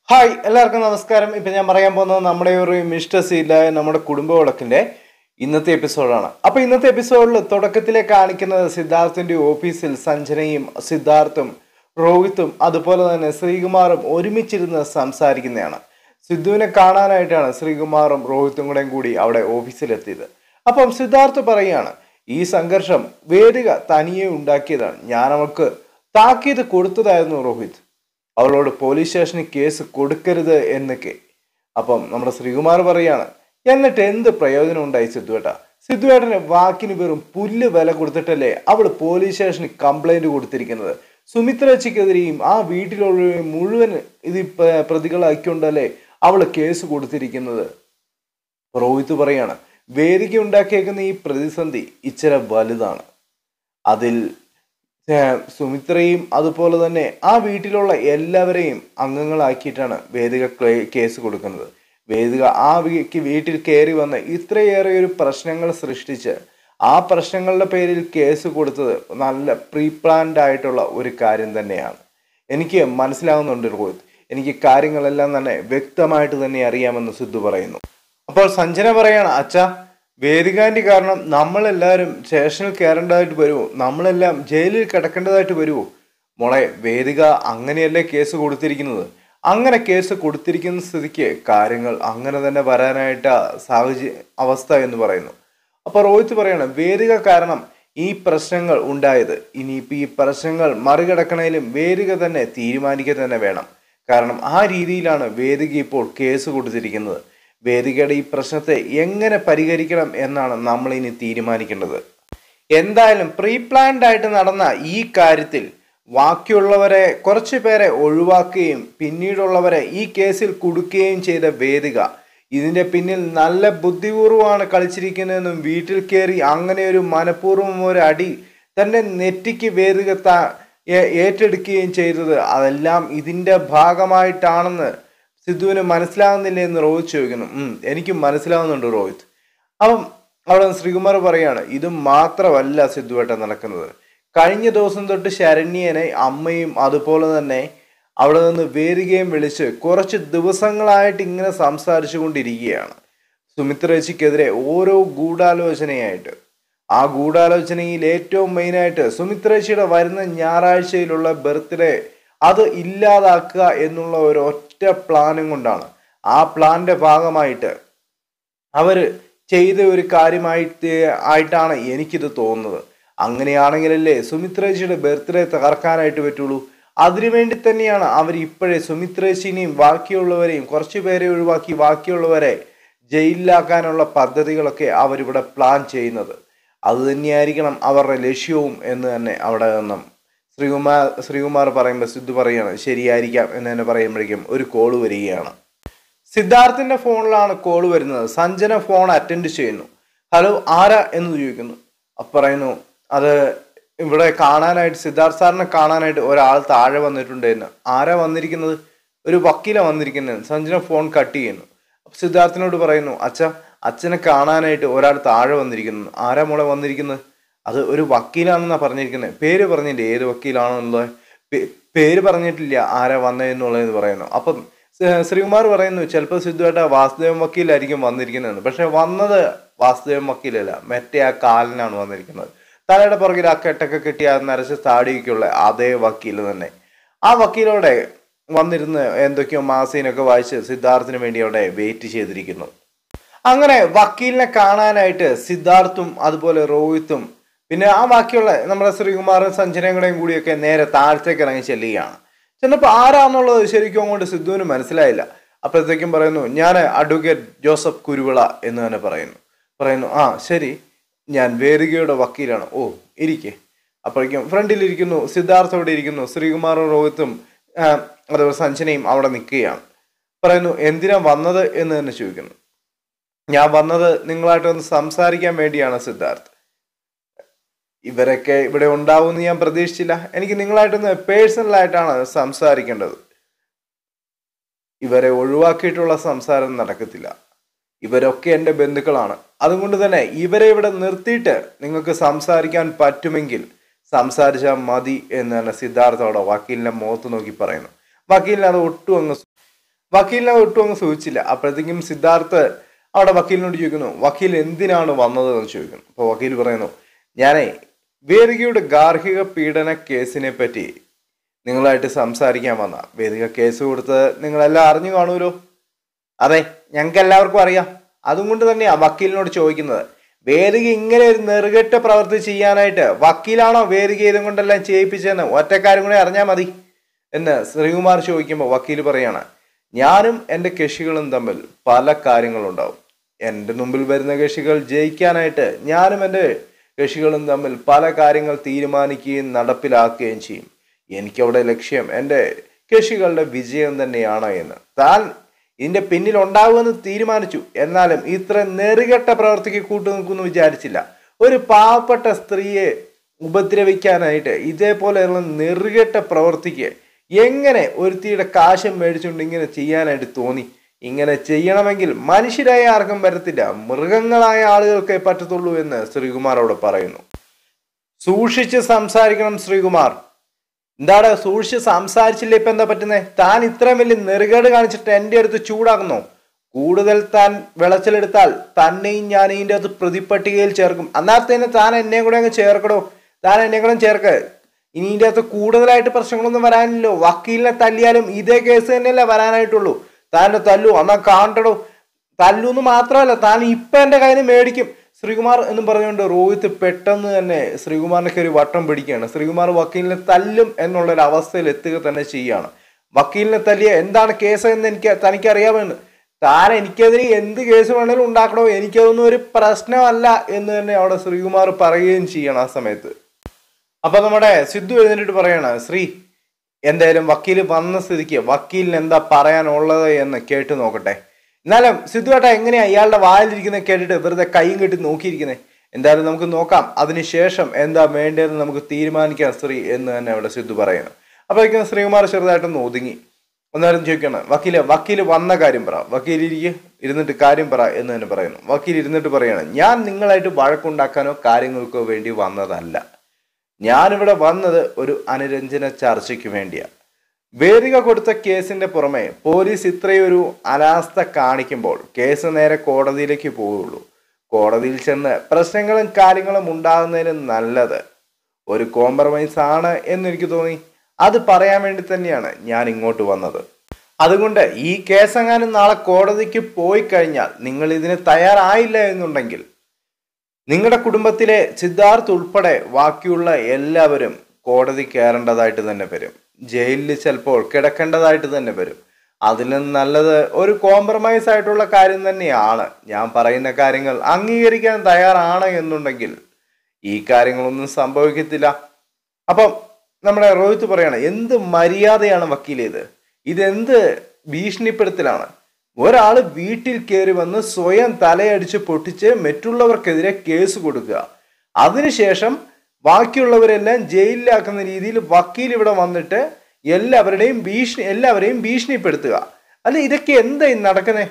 Hi എല്ലാവർക്കും നമസ്കാരം ഇപ്പൊ ഞാൻ പറയാൻ പോകുന്നത് നമ്മുടെ ഒരു മിസ്റ്റർ സീലായ നമ്മുടെ കുടുംബ വിളക്കിന്റെ ഇന്നത്തെ എപ്പിസോഡാണ് അപ്പൊ ഇന്നത്തെ എപ്പിസോഡിൽ തുടക്കത്തിലെ കാണിക്കുന്നത് സിദ്ധാർത്ഥിന്റെ ഓഫീസിൽ സഞ്ജനയും സിദ്ധാർത്ഥും രോഹിത്തും അതുപോലെ തന്നെ ശ്രീകുമാറും ഒരുമിച്ചിരുന്ന് സംസാരിക്കുന്നതാണ് സിദ്ധുവിനെ കാണാനായിട്ടാണ് ശ്രീകുമാറും രോഹിത്തും കൂടെ കൂടി അവിടെ ഓഫീസിലെത്തിയത് അപ്പം സിദ്ധാർത്ഥ് പറയാണ് ഈ സംഘർഷം വേദിക തനിയെ ഉണ്ടാക്കിയതാണ് ഞാൻ അവൾക്ക് താക്കീത് കൊടുത്തതായിരുന്നു രോഹിത് അവളോട് പോലീസ് സ്റ്റേഷനിൽ കേസ് കൊടുക്കരുത് എന്നൊക്കെ അപ്പം നമ്മുടെ ശ്രീകുമാർ പറയാണ് എന്നിട്ട് എന്ത് പ്രയോജനം ഉണ്ടായി സിദ്ധുവേട്ട സിദ്ധുവേട്ടന് വാക്കിന് വെറും പുല്ല് വില കൊടുത്തിട്ടല്ലേ അവൾ പോലീസ് സ്റ്റേഷനിൽ കംപ്ലൈന്റ് കൊടുത്തിരിക്കുന്നത് സുമിത്രച്ചയ്ക്കെതിരെയും ആ വീട്ടിലുള്ള മുഴുവൻ ഇത് പ- പ്രതികളാക്കിക്കൊണ്ടല്ലേ അവൾ കേസ് കൊടുത്തിരിക്കുന്നത് രോഹിത് പറയാണ് വേദിക ഉണ്ടാക്കിയേക്കുന്ന ഈ പ്രതിസന്ധി ഇച്ചിരി വലുതാണ് അതിൽ ഏർ, സുമിത്രയും അതുപോലെ തന്നെ ആ വീട്ടിലുള്ള എല്ലാവരെയും അംഗങ്ങളാക്കിയിട്ടാണ് വേദിക ക്ലേ- കേസ് കൊടുക്കുന്നത് വേദിക ആ വീ- വീട്ടിൽ കയറി വന്ന് ഇത്രയേറെ ഒരു പ്രശ്നങ്ങൾ സൃഷ്ടിച്ച് ആ പ്രശ്നങ്ങളുടെ പേരിൽ കേസ് കൊടുത്തത് നല്ല പ്രീ പ്ലാൻഡ് ആയിട്ടുള്ള ഒരു കാര്യം തന്നെയാണ് എനിക്ക് മനസ്സിലാവുന്നുണ്ട് രോഹിത് എനിക്ക് കാര്യങ്ങളെല്ലാം തന്നെ വ്യക്തമായിട്ട് തന്നെ അറിയാമെന്ന് സിദ്ധു പറയുന്നു അപ്പോൾ സഞ്ജന പറയാണ് അച്ഛാ വേദികാന്റി കാരണം നമ്മളെല്ലാവരും സ്റ്റേഷനിൽ കയറേണ്ടതായിട്ട് വരുമോ നമ്മളെല്ലാം ജയിലിൽ കിടക്കേണ്ടതായിട്ട് വരുമോ മോളെ വേദിക അങ്ങനെയല്ലേ കേസ് കൊടുത്തിരിക്കുന്നത് അങ്ങനെ കേസ് കൊടുത്തിരിക്കുന്ന സ്ഥിതിക്ക് കാര്യങ്ങൾ അങ്ങനെ തന്നെ വരാനായിട്ട് സാഹചര്യ അവസ്ഥ എന്ന് പറയുന്നു അപ്പൊ രോഹിത് പറയാണ് വേദിക കാരണം ഈ പ്രശ്നങ്ങൾ ഉണ്ടായത് ഇനിയിപ്പോൾ ഈ പ്രശ്നങ്ങൾ മറികടക്കണേലും വേദിക തന്നെ തീരുമാനിക്കുക തന്നെ വേണം കാരണം ആ രീതിയിലാണ് വേദിക ഇപ്പോൾ കേസ് കൊടുത്തിരിക്കുന്നത് വേദികയുടെ ഈ പ്രശ്നത്തെ എങ്ങനെ പരിഹരിക്കണം എന്നാണ് നമ്മൾ ഇനി തീരുമാനിക്കേണ്ടത് എന്തായാലും പ്രീ പ്ലാൻഡ് ആയിട്ട് നടന്ന ഈ കാര്യത്തിൽ ബാക്കിയുള്ളവരെ കുറച്ച് പേരെ ഒഴിവാക്കുകയും പിന്നീടുള്ളവരെ ഈ കേസിൽ കുടുക്കുകയും ചെയ്ത വേദിക ഇതിന്റെ പിന്നിൽ നല്ല ബുദ്ധിപൂർവ്വമാണ് കളിച്ചിരിക്കുന്നതെന്നും വീട്ടിൽ കയറി അങ്ങനെ ഒരു മനഃപൂർവ്വം ഒരു അടി തന്റെ നെറ്റിക്ക് വേദിക ത- ഏ- ഏറ്റെടുക്കുകയും ചെയ്തത് അതെല്ലാം ഇതിന്റെ ഭാഗമായിട്ടാണെന്ന് സിദ്ധുവിന് മനസ്സിലാവുന്നില്ല എന്ന് രോഹിത് ചോദിക്കുന്നു ഉം, എനിക്കും മനസ്സിലാവുന്നുണ്ട് രോഹിത് അപ്പം അവിടെ ശ്രീകുമാർ പറയാണ് ഇത് മാത്രമല്ല സിദ്ധുവേട്ട നടക്കുന്നത് കഴിഞ്ഞ ദിവസം തൊട്ട് ശരണ്യനെ അമ്മയും അതുപോലെ തന്നെ അവിടെ നിന്ന് വേരുകയും വിളിച്ച് കുറച്ച് ദിവസങ്ങളായിട്ട് ഇങ്ങനെ സംസാരിച്ചു കൊണ്ടിരിക്കുകയാണ് സുമിത്രേച്ചിക്കെതിരെ ഓരോ ഗൂഢാലോചനയായിട്ട് ആ ഗൂഢാലോചനയിൽ ഏറ്റവും മെയിനായിട്ട് സുമിത്രേച്ചിയുടെ വരുന്ന ഞായറാഴ്ചയിലുള്ള ബർത്ത്ഡേ അത് ഇല്ലാതാക്കുക എന്നുള്ള ഒരു ഒറ്റ പ്ലാനും കൊണ്ടാണ് ആ പ്ലാന്റെ ഭാഗമായിട്ട് അവര് ചെയ്ത ഒരു കാര്യമായിട്ട് ആയിട്ടാണ് എനിക്കിത് തോന്നുന്നത് അങ്ങനെയാണെങ്കിലല്ലേ സുമിത്രേച്ചിയുടെ ബർത്ത്ഡേ തകർക്കാനായിട്ട് പറ്റുള്ളൂ അതിനുവേണ്ടി തന്നെയാണ് അവർ ഇപ്പോഴേ സുമിത്രേച്ചിനെയും ബാക്കിയുള്ളവരെയും കുറച്ചു പേരെ ഒഴിവാക്കി ബാക്കിയുള്ളവരെ ജയിലിലാക്കാനുള്ള പദ്ധതികളൊക്കെ അവരിവിടെ പ്ലാൻ ചെയ്യുന്നത് അത് തന്നെയായിരിക്കണം അവരുടെ ലക്ഷ്യവും എന്ന് തന്നെ അവിടെ നിന്നും ശ്രീകുമാർ ശ്രീകുമാർ പറയുമ്പോൾ സിദ്ധു പറയാണ് ശരിയായിരിക്കാം എന്ന് തന്നെ പറയുമ്പോഴേക്കും ഒരു കോള് വരികയാണ് സിദ്ധാർത്ഥിന്റെ ഫോണിലാണ് കോൾ വരുന്നത് സഞ്ജന ഫോൺ അറ്റൻഡ് ചെയ്യുന്നു ഹലോ ആരാ എന്ന് ചോദിക്കുന്നു അപ്പൊ പറയുന്നു അത് ഇവിടെ കാണാനായിട്ട് സിദ്ധാർത്ഥ് സാറിനെ കാണാനായിട്ട് ഒരാൾ താഴെ വന്നിട്ടുണ്ട് എന്ന് ആരാ വന്നിരിക്കുന്നത് ഒരു വക്കീല വന്നിരിക്കുന്നത് സഞ്ജന ഫോൺ കട്ട് ചെയ്യുന്നു അപ്പൊ സിദ്ധാർത്ഥിനോട് പറയുന്നു അച്ഛ അച്ഛനെ കാണാനായിട്ട് ഒരാൾ താഴെ വന്നിരിക്കുന്നു ആരാ മോളെ വന്നിരിക്കുന്നത് അത് ഒരു വക്കീലാണെന്നാ പറഞ്ഞിരിക്കുന്നത് പേര് പറഞ്ഞില്ല ഏത് വക്കീലാണെന്നുള്ളത് പേ- പേര് പറഞ്ഞിട്ടില്ല ആരാ വന്നതെന്നുള്ളത് പറയുന്നു അപ്പം ശ്രീ- ശ്രീകുമാർ പറയുന്നു ചിലപ്പോൾ സിദ്ധുവേട്ട വാസുദേവൻ വക്കീലായിരിക്കും വന്നിരിക്കുന്നതെന്ന് പക്ഷെ വന്നത് വാസുദേവൻ വക്കീലല്ല മറ്റേ ആ കാലിനാണ് വന്നിരിക്കുന്നത് തലയുടെ പുറകിൽ ആ കെട്ടൊക്കെ കെട്ടി ആ നരച്ച താടിയൊക്കെയുള്ള അതേ വക്കീൽ തന്നെ ആ വക്കീലോടെ വന്നിരുന്ന് എന്തൊക്കെയോ മാസീനൊക്കെ വായിച്ച് സിദ്ധാർത്ഥിന് വേണ്ടി അവിടെ വെയിറ്റ് ചെയ്തിരിക്കുന്നു അങ്ങനെ വക്കീലിനെ കാണാനായിട്ട് സിദ്ധാർത്ഥും അതുപോലെ രോഹിത്തും പിന്നെ ആ ബാക്കിയുള്ള നമ്മുടെ ശ്രീകുമാറും സഞ്ജനയും കൂടെയും കൂടിയൊക്കെ നേരെ താഴത്തേക്ക് ഇറങ്ങി ചെല്ലുകയാണ് ചെന്നപ്പോൾ ആരാന്നുള്ളത് ശരിക്കും അങ്ങോട്ട് സിദ്ധുവിന് മനസ്സിലായില്ല അപ്പോഴത്തേക്കും പറയുന്നു ഞാൻ അഡ്വക്കേറ്റ് ജോസഫ് കുരുവിള എന്ന് തന്നെ പറയുന്നു പറയുന്നു ആ ശരി ഞാൻ വേദികയുടെ വക്കീലാണ് ഓ ഇരിക്കെ അപ്പോഴേക്കും ഫ്രണ്ടിലിരിക്കുന്നു സിദ്ധാർത്ഥ അവിടെ ഇരിക്കുന്നു ശ്രീകുമാറും രോഹിത്തും ആ, അതുപോലെ സഞ്ജനയും അവിടെ നിൽക്കുകയാണ് പറയുന്നു എന്തിനാ വന്നത് എന്ന് തന്നെ ചോദിക്കുന്നു ഞാൻ വന്നത് നിങ്ങളായിട്ടൊന്ന് സംസാരിക്കാൻ വേണ്ടിയാണ് സിദ്ധാർത്ഥ് ഇവരൊക്കെ ഇവിടെ ഉണ്ടാവുമെന്ന് ഞാൻ പ്രതീക്ഷിച്ചില്ല എനിക്ക് നിങ്ങളായിട്ടൊന്ന് പേഴ്സണൽ ആയിട്ടാണ് സംസാരിക്കേണ്ടത് ഇവരെ ഒഴിവാക്കിയിട്ടുള്ള സംസാരം നടക്കത്തില്ല ഇവരൊക്കെ എൻ്റെ ബന്ധുക്കളാണ് അതുകൊണ്ട് തന്നെ ഇവരെ ഇവിടെ നിർത്തിയിട്ട് നിങ്ങൾക്ക് സംസാരിക്കാൻ പറ്റുമെങ്കിൽ സംസാരിച്ചാൽ മതി എന്ന് തന്നെ സിദ്ധാർത്ഥ അവിടെ വക്കീലിന്റെ മുഖത്ത് നോക്കി പറയുന്നു വക്കീലിന് അത് ഒട്ടും അങ്ങ് വക്കീലിനെ ഒട്ടും അങ്ങ് സൂചിച്ചില്ല അപ്പോഴത്തേക്കും സിദ്ധാർത്ഥ് അവിടെ വക്കീലിനോട് ചോദിക്കുന്നു വക്കീൽ എന്തിനാണ് വന്നത് എന്ന് ചോദിക്കുന്നു അപ്പോൾ വക്കീൽ പറയുന്നു ഞാനേ വേദികയുടെ ഗാർഹിക പീഡന കേസിനെ പറ്റി നിങ്ങളായിട്ട് സംസാരിക്കാൻ വന്ന വേദിക കേസ് കൊടുത്ത് നിങ്ങളെല്ലാം അറിഞ്ഞു കാണുമല്ലോ അതെ ഞങ്ങൾക്ക് എല്ലാവർക്കും അറിയാം അതുകൊണ്ട് തന്നെയാ വക്കീലിനോട് ചോദിക്കുന്നത് വേദിക ഇങ്ങനെ ഒരു നെറുകെട്ട പ്രവൃത്തി ചെയ്യാനായിട്ട് വക്കീലാണോ വേദിക ഇതും കൊണ്ടെല്ലാം ചെയ്യിപ്പിച്ചതെന്ന് ഒറ്റക്കാരും കൂടെ അറിഞ്ഞാൽ മതി എന്ന് ശ്രീകുമാർ ചോദിക്കുമ്പോൾ വക്കീൽ പറയാണ് ഞാനും എൻ്റെ കക്ഷികളും തമ്മിൽ പല കാര്യങ്ങളുണ്ടാവും എൻ്റെ മുമ്പിൽ വരുന്ന കക്ഷികൾ ജയിക്കാനായിട്ട് ഞാനും എൻ്റെ കക്ഷികളും തമ്മിൽ പല കാര്യങ്ങൾ തീരുമാനിക്കുകയും നടപ്പിലാക്കുകയും ചെയ്യും എനിക്കവിടെ ലക്ഷ്യം എൻ്റെ കക്ഷികളുടെ വിജയം തന്നെയാണ് എന്ന് താൻ ഇതിന്റെ പിന്നിൽ ഉണ്ടാകുമെന്ന് തീരുമാനിച്ചു എന്നാലും ഇത്ര നെറുകെട്ട പ്രവർത്തിക്ക് കൂട്ടു നിൽക്കുമെന്ന് വിചാരിച്ചില്ല ഒരു പാവപ്പെട്ട സ്ത്രീയെ ഉപദ്രവിക്കാനായിട്ട് ഇതേപോലെയുള്ള നെറുകെട്ട പ്രവർത്തിക്ക് എങ്ങനെ ഒരുത്തിയുടെ കാശം മേടിച്ചുകൊണ്ട് ഇങ്ങനെ ചെയ്യാനായിട്ട് തോന്നി ഇങ്ങനെ ചെയ്യണമെങ്കിൽ മനുഷ്യരായ ആർക്കും വരത്തില്ല മൃഗങ്ങളായ ആളുകൾക്കേ പറ്റത്തുള്ളൂ എന്ന് ശ്രീകുമാർ അവിടെ പറയുന്നു സൂക്ഷിച്ച് സംസാരിക്കണം ശ്രീകുമാർ എന്താണ് സൂക്ഷിച്ച് സംസാരിച്ചില്ല ഇപ്പൊ എന്താ പറ്റുന്നേ താൻ ഇത്രയും വലിയ നെറുകേട് കാണിച്ചിട്ട് എൻ്റെ അടുത്ത് ചൂടാക്കുന്നോ കൂടുതൽ താൻ വിളച്ചിലെടുത്താൽ തന്നെയും ഞാൻ ഇതിൻ്റെ അകത്ത് പ്രതിപട്ടികയിൽ ചേർക്കും അന്നേരത്തേന് താൻ എന്നെയും കൂടെ അങ്ങ് ചേർക്കടോ താൻ എന്നെ കൂടെ ചേർക്ക് ഇനി ഇതിൻ്റെ അകത്ത് കൂടുതലായിട്ട് പ്രശ്നങ്ങളൊന്നും വരാനില്ലല്ലോ വക്കീലിനെ തല്ലിയാലും ഇതേ കേസ് തന്നെയല്ലേ വരാനായിട്ടുള്ളൂ താൻ്റെ തല്ലു എന്നാ കാണണ്ടടോ തല്ലൂന്ന് മാത്രമല്ല താൻ ഇപ്പൊ എൻ്റെ കയ്യിൽ നിന്ന് മേടിക്കും ശ്രീകുമാർ എന്നും പറഞ്ഞുകൊണ്ട് രോഹിത് പെട്ടെന്ന് തന്നെ ശ്രീകുമാറിനൊക്കെ ഒരു വട്ടം പിടിക്കുകയാണ് ശ്രീകുമാർ വക്കീലിനെ തല്ലും എന്നുള്ള ഒരു അവസ്ഥയിൽ എത്തുക തന്നെ ചെയ്യുകയാണ് വക്കീലിനെ തല്ലിയ എന്താണ് കേസ് എന്ന് എനിക്ക് തനിക്കറിയാമെന്ന് താൻ എനിക്കെതിരെ എന്ത് കേസ് വേണേലും ഉണ്ടാക്കണോ എനിക്കതൊന്നും ഒരു പ്രശ്നമല്ല എന്ന് തന്നെ അവിടെ ശ്രീകുമാർ പറയുകയും ചെയ്യണം ആ സമയത്ത് അപ്പൊ നമ്മുടെ സിദ്ധു എഴുന്നേറ്റ് പറയാണ് ശ്രീ എന്തായാലും വക്കീൽ വന്ന സ്ഥിതിക്ക് വക്കീലിന് എന്താ പറയാനുള്ളത് എന്ന് കേട്ട് നോക്കട്ടെ എന്നാലും സിദ്ധുവേട്ട എങ്ങനെയാ ഇയാളുടെ വായിലിരിക്കുന്നത് കേട്ടിട്ട് വെറുതെ കൈയും കെട്ടി നോക്കിയിരിക്കുന്നത് എന്തായാലും നമുക്ക് നോക്കാം അതിനുശേഷം എന്താ വേണ്ടതെന്ന് നമുക്ക് തീരുമാനിക്കാം ശ്രീ എന്ന് തന്നെ അവിടെ സിദ്ധു പറയുന്നു അപ്പോഴേക്കും ശ്രീകുമാർ ചെറുതായിട്ടൊന്ന് ഒതുങ്ങി ഒന്നാലും ചോദിക്കണം വക്കീല് വക്കീല് വന്ന കാര്യം പറ വക്കീൽ ഇരിക്കെ ഇരുന്നിട്ട് കാര്യം പറ എന്ന് തന്നെ പറയുന്നു വക്കീൽ ഇരുന്നിട്ട് പറയാണ് ഞാൻ നിങ്ങളായിട്ട് വഴക്കുണ്ടാക്കാനോ കാര്യങ്ങൾക്കോ വേണ്ടി വന്നതല്ല ഞാനിവിടെ വന്നത് ഒരു അനുരഞ്ജന ചർച്ചയ്ക്ക് വേണ്ടിയാണ് വേദിക കൊടുത്ത കേസിന്റെ പുറമെ പോലീസ് ഇത്രയൊരു അനാസ്ഥ കാണിക്കുമ്പോൾ കേസ് നേരെ കോടതിയിലേക്ക് പോവുള്ളൂ കോടതിയിൽ ചെന്ന് പ്രശ്നങ്ങളും കാര്യങ്ങളും ഉണ്ടാകുന്നതിന് നല്ലത് ഒരു കോംപ്രമൈസ് ആണ് എന്നെനിക്ക് തോന്നി അത് പറയാൻ വേണ്ടി തന്നെയാണ് ഞാൻ ഇങ്ങോട്ട് വന്നത് അതുകൊണ്ട് ഈ കേസെങ്ങാനും നാളെ കോടതിക്ക് പോയി കഴിഞ്ഞാൽ നിങ്ങൾ ഇതിന് തയ്യാറായില്ല എന്നുണ്ടെങ്കിൽ നിങ്ങളുടെ കുടുംബത്തിലെ സിദ്ധാർത്ഥ് ഉൾപ്പെടെ ബാക്കിയുള്ള എല്ലാവരും കോടതി കയറേണ്ടതായിട്ട് തന്നെ വരും ജയിലിൽ ചിലപ്പോൾ കിടക്കേണ്ടതായിട്ട് തന്നെ വരും അതിലും നല്ലത് ഒരു കോംപ്രമൈസ് ആയിട്ടുള്ള കാര്യം തന്നെയാണ് ഞാൻ പറയുന്ന കാര്യങ്ങൾ അംഗീകരിക്കാൻ തയ്യാറാണ് എന്നുണ്ടെങ്കിൽ ഈ കാര്യങ്ങളൊന്നും സംഭവിക്കത്തില്ല അപ്പം നമ്മുടെ രോഹിത് പറയാണ് എന്ത് മര്യാദയാണ് വക്കീലേത് ഇതെന്ത് ഭീഷണിപ്പെടുത്തലാണ് ഒരാൾ വീട്ടിൽ കയറി വന്ന് സ്വയം തലയടിച്ച് പൊട്ടിച്ച് മറ്റുള്ളവർക്കെതിരെ കേസ് കൊടുക്കുക അതിനുശേഷം ബാക്കിയുള്ളവരെല്ലാം ജയിലിലാക്കുന്ന രീതിയിൽ വക്കീൽ ഇവിടെ വന്നിട്ട് എല്ലാവരുടെയും ഭീഷണി എല്ലാവരെയും ഭീഷണിപ്പെടുത്തുക അല്ല ഇതൊക്കെ എന്തായി നടക്കുന്നേ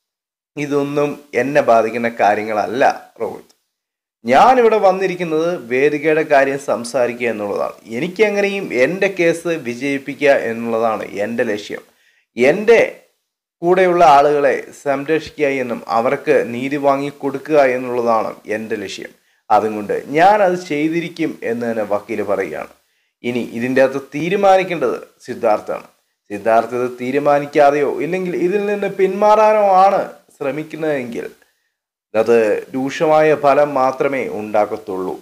ഇതൊന്നും എന്നെ ബാധിക്കുന്ന കാര്യങ്ങളല്ല രോഹിത് ഞാനിവിടെ വന്നിരിക്കുന്നത് വേദികയുടെ കാര്യം സംസാരിക്കുക എന്നുള്ളതാണ് എനിക്ക് എങ്ങനെയും എൻ്റെ കേസ് വിജയിപ്പിക്കുക എന്നുള്ളതാണ് എൻ്റെ ലക്ഷ്യം എൻ്റെ കൂടെയുള്ള ആളുകളെ സംരക്ഷിക്കുക എന്നും അവർക്ക് നീതി വാങ്ങി കൊടുക്കുക എന്നുള്ളതാണ് എൻ്റെ ലക്ഷ്യം അതുകൊണ്ട് ഞാൻ അത് ചെയ്തിരിക്കും എന്ന് തന്നെ വക്കീൽ പറയുകയാണ് ഇനി ഇതിൻ്റെ അകത്ത് തീരുമാനിക്കേണ്ടത് സിദ്ധാർത്ഥാണ് സിദ്ധാർത്ഥ ഇത് തീരുമാനിക്കാതെയോ ഇല്ലെങ്കിൽ ഇതിൽ നിന്ന് പിന്മാറാനോ ആണ് ശ്രമിക്കുന്നതെങ്കിൽ അത് രൂക്ഷമായ ഫലം മാത്രമേ ഉണ്ടാക്കത്തുള്ളൂ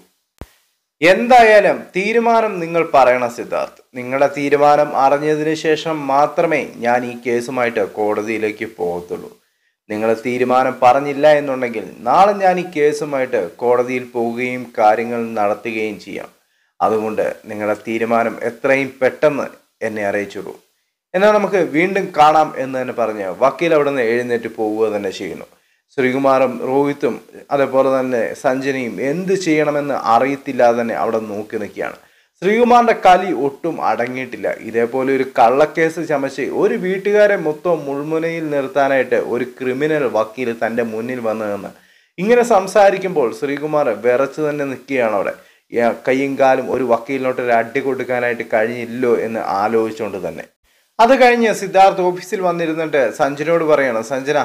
എന്തായാലും തീരുമാനം നിങ്ങൾ പറയണം സിദ്ധാർത്ഥ് നിങ്ങളുടെ തീരുമാനം അറിഞ്ഞതിന് ശേഷം മാത്രമേ ഞാൻ ഈ കേസുമായിട്ട് കോടതിയിലേക്ക് പോകത്തുള്ളൂ നിങ്ങൾ തീരുമാനം പറഞ്ഞില്ല എന്നുണ്ടെങ്കിൽ നാളെ ഞാൻ ഈ കേസുമായിട്ട് കോടതിയിൽ പോവുകയും കാര്യങ്ങൾ നടത്തുകയും ചെയ്യാം അതുകൊണ്ട് നിങ്ങളുടെ തീരുമാനം എത്രയും പെട്ടെന്ന് എന്നെ അറിയിച്ചുള്ളൂ എന്നാൽ നമുക്ക് വീണ്ടും കാണാം എന്ന് തന്നെ പറഞ്ഞ് വക്കീൽ അവിടെ നിന്ന് എഴുന്നേറ്റ് പോവുക തന്നെ ചെയ്യുന്നു ശ്രീകുമാറും രോഹിത്തും അതേപോലെ തന്നെ സഞ്ജനയും എന്ത് ചെയ്യണമെന്ന് അറിയത്തില്ലാതെ തന്നെ അവിടെ നോക്കി നിൽക്കുകയാണ് ശ്രീകുമാറിന്റെ കലി ഒട്ടും അടങ്ങിയിട്ടില്ല ഇതേപോലെ ഒരു കള്ളക്കേസ് ചമച്ച് ഒരു വീട്ടുകാരെ മൊത്തം മുൾമുനയിൽ നിർത്താനായിട്ട് ഒരു ക്രിമിനൽ വക്കീൽ തന്റെ മുന്നിൽ വന്നു നിന്ന് ഇങ്ങനെ സംസാരിക്കുമ്പോൾ ശ്രീകുമാർ വിറച്ചു തന്നെ നിൽക്കുകയാണ് അവിടെ കൈയും കാലും ഒരു വക്കീലിനോട്ട് ഒരു അടി കൊടുക്കാനായിട്ട് കഴിഞ്ഞില്ലോ എന്ന് ആലോചിച്ചുകൊണ്ട് തന്നെ അത് കഴിഞ്ഞ് സിദ്ധാർത്ഥ് ഓഫീസിൽ വന്നിരുന്നിട്ട് സഞ്ജനോട് പറയാണ് സഞ്ജന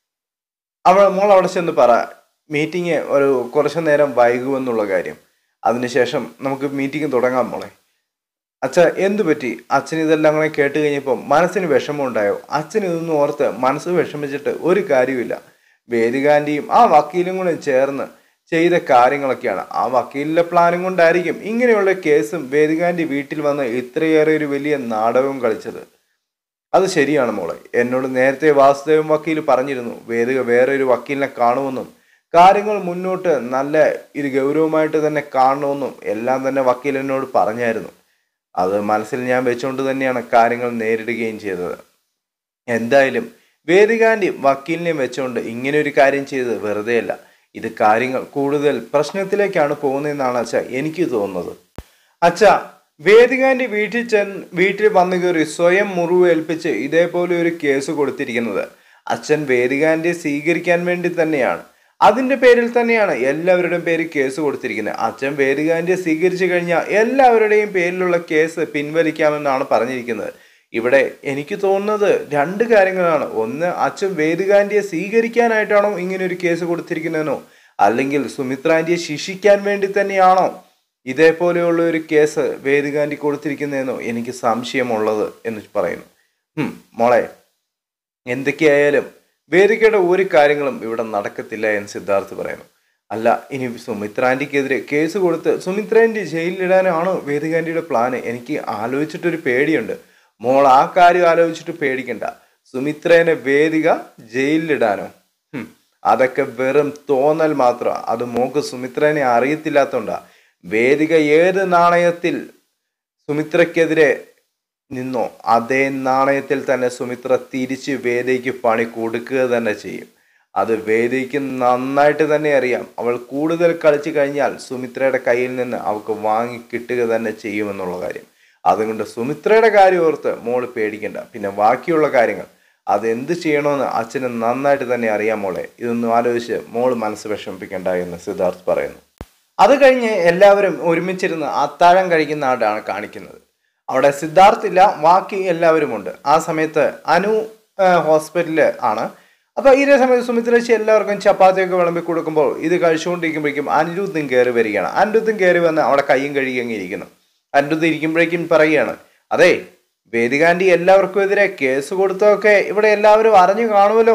അവൾ മോൾ അവിടെ ചെന്ന് പറ മീറ്റിംഗ് ഒരു കുറച്ചു നേരം വൈകുമെന്നുള്ള കാര്യം അതിനുശേഷം നമുക്ക് മീറ്റിംഗ് തുടങ്ങാം മോളെ അച്ഛ എന്തു പറ്റി അച്ഛൻ ഇതെല്ലാം കൂടെ കേട്ട് കഴിഞ്ഞപ്പോൾ മനസ്സിന് വിഷമം ഉണ്ടായോ അച്ഛൻ ഇതൊന്നും ഓർത്ത് മനസ്സ് വിഷമിച്ചിട്ട് ഒരു കാര്യമില്ല വേദികാന്റിയും ആ വക്കീലും കൂടെ ചേർന്ന് ചെയ്ത കാര്യങ്ങളൊക്കെയാണ് ആ വക്കീലിന്റെ പ്ലാനും കൊണ്ടായിരിക്കും ഇങ്ങനെയുള്ള കേസും വേദികാന്റി വീട്ടിൽ വന്ന് ഇത്രയേറെ ഒരു വലിയ നാടകവും കളിച്ചത് അത് ശരിയാണ് മോളെ എന്നോട് നേരത്തെ വാസുദേവൻ വക്കീൽ പറഞ്ഞിരുന്നു വേദിക വേറെ ഒരു വക്കീലിനെ കാണുമെന്നും കാര്യങ്ങൾ മുന്നോട്ട് നല്ല ഇത് ഗൗരവമായിട്ട് തന്നെ കാണണമെന്നും എല്ലാം തന്നെ വക്കീൽ എന്നോട് പറഞ്ഞായിരുന്നു അത് മനസ്സിൽ ഞാൻ വെച്ചുകൊണ്ട് തന്നെയാണ് കാര്യങ്ങൾ നേരിടുകയും ചെയ്തത് എന്തായാലും വേദികാന്റി വക്കീലിനെയും വെച്ചുകൊണ്ട് ഇങ്ങനെ ഒരു കാര്യം ചെയ്തത് വെറുതെയല്ല ഇത് കാര്യങ്ങൾ കൂടുതൽ പ്രശ്നത്തിലേക്കാണ് പോകുന്നതെന്നാണ് അച്ഛ എനിക്ക് തോന്നുന്നത് അച്ഛ വേദികാന്റെ വീട്ടിൽ ചെന്ന് വീട്ടിൽ വന്നു കയറി സ്വയം മുറിവേൽപ്പിച്ച് ഇതേപോലെ ഒരു കേസ് കൊടുത്തിരിക്കുന്നത് അച്ഛൻ വേദികാന്റെ സ്വീകരിക്കാൻ വേണ്ടി തന്നെയാണ് അതിന്റെ പേരിൽ തന്നെയാണ് എല്ലാവരുടെയും പേര് കേസ് കൊടുത്തിരിക്കുന്നത് അച്ഛൻ വേദികാന്റെ സ്വീകരിച്ചു കഴിഞ്ഞാൽ എല്ലാവരുടെയും പേരിലുള്ള കേസ് പിൻവലിക്കാമെന്നാണ് പറഞ്ഞിരിക്കുന്നത് ഇവിടെ എനിക്ക് തോന്നുന്നത് രണ്ട് കാര്യങ്ങളാണ് ഒന്ന് അച്ഛൻ വേദികാന്റിയെ സ്വീകരിക്കാനായിട്ടാണോ ഇങ്ങനെ ഒരു കേസ് കൊടുത്തിരിക്കുന്നതെന്നോ അല്ലെങ്കിൽ സുമിത്രാന്റിയെ ശിക്ഷിക്കാൻ വേണ്ടി തന്നെയാണോ ഇതേപോലെയുള്ള ഒരു കേസ് വേദികാന്റി കൊടുത്തിരിക്കുന്നതെന്നോ എനിക്ക് സംശയമുള്ളത് എന്ന് പറയുന്നു ഉം, മോളെ എന്തൊക്കെയായാലും വേദികയുടെ ഒരു കാര്യങ്ങളും ഇവിടെ നടക്കത്തില്ല എന്ന് സിദ്ധാർത്ഥ് പറയുന്നു അല്ല ഇനി സുമിത്രാന്റിക്കെതിരെ കേസ് കൊടുത്ത് സുമിത്രാന്റി ജയിലിലിടാനാണോ വേദികാന്റിയുടെ പ്ലാന് എനിക്ക് ആലോചിച്ചിട്ടൊരു പേടിയുണ്ട് മോൾ ആ കാര്യം ആലോചിച്ചിട്ട് പേടിക്കണ്ട സുമിത്രേനെ വേദിക ജയിലിലിടാനോ ഹും, അതൊക്കെ വെറും തോന്നൽ മാത്രം അത് മോക്ക് സുമിത്രേനെ അറിയത്തില്ലാത്തോണ്ടാ വേദിക ഏത് നാണയത്തിൽ സുമിത്രയ്ക്കെതിരെ നിന്നോ അതേ നാണയത്തിൽ തന്നെ സുമിത്ര തിരിച്ച് വേദിക്ക് പണി കൊടുക്കുക തന്നെ ചെയ്യും അത് വേദിക്ക് നന്നായിട്ട് തന്നെ അറിയാം അവൾ കൂടുതൽ കളിച്ചു കഴിഞ്ഞാൽ സുമിത്രയുടെ കയ്യിൽ നിന്ന് അവൾക്ക് വാങ്ങി കിട്ടുക തന്നെ ചെയ്യുമെന്നുള്ള കാര്യം അതുകൊണ്ട് സുമിത്രയുടെ കാര്യം ഓർത്ത് മോള് പേടിക്കണ്ട പിന്നെ ബാക്കിയുള്ള കാര്യങ്ങൾ അതെന്ത് ചെയ്യണമെന്ന് അച്ഛന് നന്നായിട്ട് തന്നെ അറിയാം മോളെ ഇതൊന്നും ആലോചിച്ച് മോള് മനസ്സ് വിഷമിപ്പിക്കണ്ട എന്ന് സിദ്ധാർത്ഥ് പറയുന്നു അത് കഴിഞ്ഞ് എല്ലാവരും ഒരുമിച്ചിരുന്ന് അത്താഴം കഴിക്കുന്ന ആടാണ് കാണിക്കുന്നത് അവിടെ സിദ്ധാർത്ഥ് ഇല്ല ബാക്കി എല്ലാവരും ഉണ്ട് ആ സമയത്ത് അനു ഹോസ്പിറ്റലിൽ ആണ് അപ്പൊ ഇതേ സമയത്ത് സുമിത്രേച്ചി എല്ലാവർക്കും ചപ്പാത്തിയൊക്കെ വിളമ്പി കൊടുക്കുമ്പോൾ ഇത് കഴിച്ചുകൊണ്ടിരിക്കുമ്പോഴേക്കും അനിരുദ്ധം കയറി വരികയാണ് അനിരുദ്ധം കയറി വന്ന് അവിടെ കയ്യും കഴുകി ഇരിക്കുന്നു അനിരുദ്ധം ഇരിക്കുമ്പോഴേക്കും പറയുകയാണ് അതെ വേദികാന്റി എല്ലാവർക്കും എതിരെ കേസ് കൊടുത്തതൊക്കെ ഇവിടെ എല്ലാവരും അറിഞ്ഞു കാണുമല്ലോ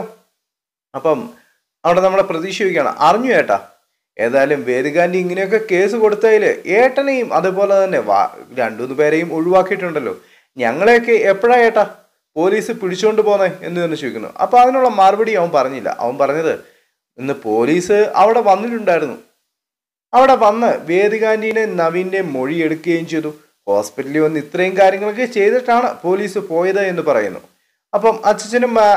അപ്പം അവിടെ നമ്മളെ പ്രതീക്ഷ ചോദിക്കുകയാണ് അറിഞ്ഞു ഏട്ടാ ഏതായാലും വേദികാന്റി ഇങ്ങനെയൊക്കെ കേസ് കൊടുത്തതിൽ ഏട്ടനെയും അതുപോലെ തന്നെ വാ രണ്ടുമൂന്ന് പേരെയും ഒഴിവാക്കിയിട്ടുണ്ടല്ലോ ഞങ്ങളെയൊക്കെ എപ്പോഴാ ഏട്ടാ പോലീസ് പിടിച്ചുകൊണ്ട് പോന്നെ എന്ന് തന്നെ ചോദിക്കുന്നു അപ്പൊ അതിനുള്ള മറുപടി അവൻ പറഞ്ഞില്ല അവൻ പറഞ്ഞത് ഇന്ന് പോലീസ് അവിടെ വന്നിട്ടുണ്ടായിരുന്നു അവിടെ വന്ന് വേദികാന്റീനെ നവീന്റെ മൊഴി എടുക്കുകയും ചെയ്തു ഹോസ്പിറ്റലിൽ വന്ന് ഇത്രയും കാര്യങ്ങളൊക്കെ ചെയ്തിട്ടാണ് പോലീസ് പോയത് എന്ന് പറയുന്നു അപ്പം അച്ഛനും ആ,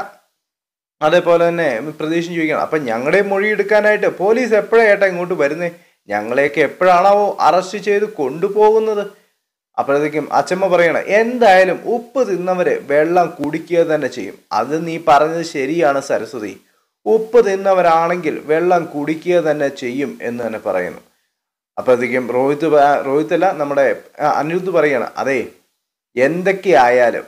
അതേപോലെ തന്നെ പ്രതീക്ഷ ചോദിക്കണം അപ്പം ഞങ്ങളുടെ മൊഴി എടുക്കാനായിട്ട് പോലീസ് എപ്പോഴാ ഏട്ടാ ഇങ്ങോട്ട് വരുന്നേ ഞങ്ങളെയൊക്കെ എപ്പോഴാണാവോ അറസ്റ്റ് ചെയ്ത് കൊണ്ടുപോകുന്നത് അപ്പോഴത്തേക്കും അച്ഛമ്മ പറയണ എന്തായാലും ഉപ്പ് തിന്നവരെ വെള്ളം കുടിക്കുക തന്നെ ചെയ്യും അത് നീ പറഞ്ഞത് ശരിയാണ് സരസ്വതി ഉപ്പ് തിന്നവരാണെങ്കിൽ വെള്ളം കുടിക്കുക തന്നെ ചെയ്യും എന്ന് തന്നെ പറയുന്നു അപ്പോഴത്തേക്കും രോഹിത് പ- രോഹിത് അല്ല നമ്മുടെ ആ, അനിരുദ്ധ് പറയണം അതെ എന്തൊക്കെയായാലും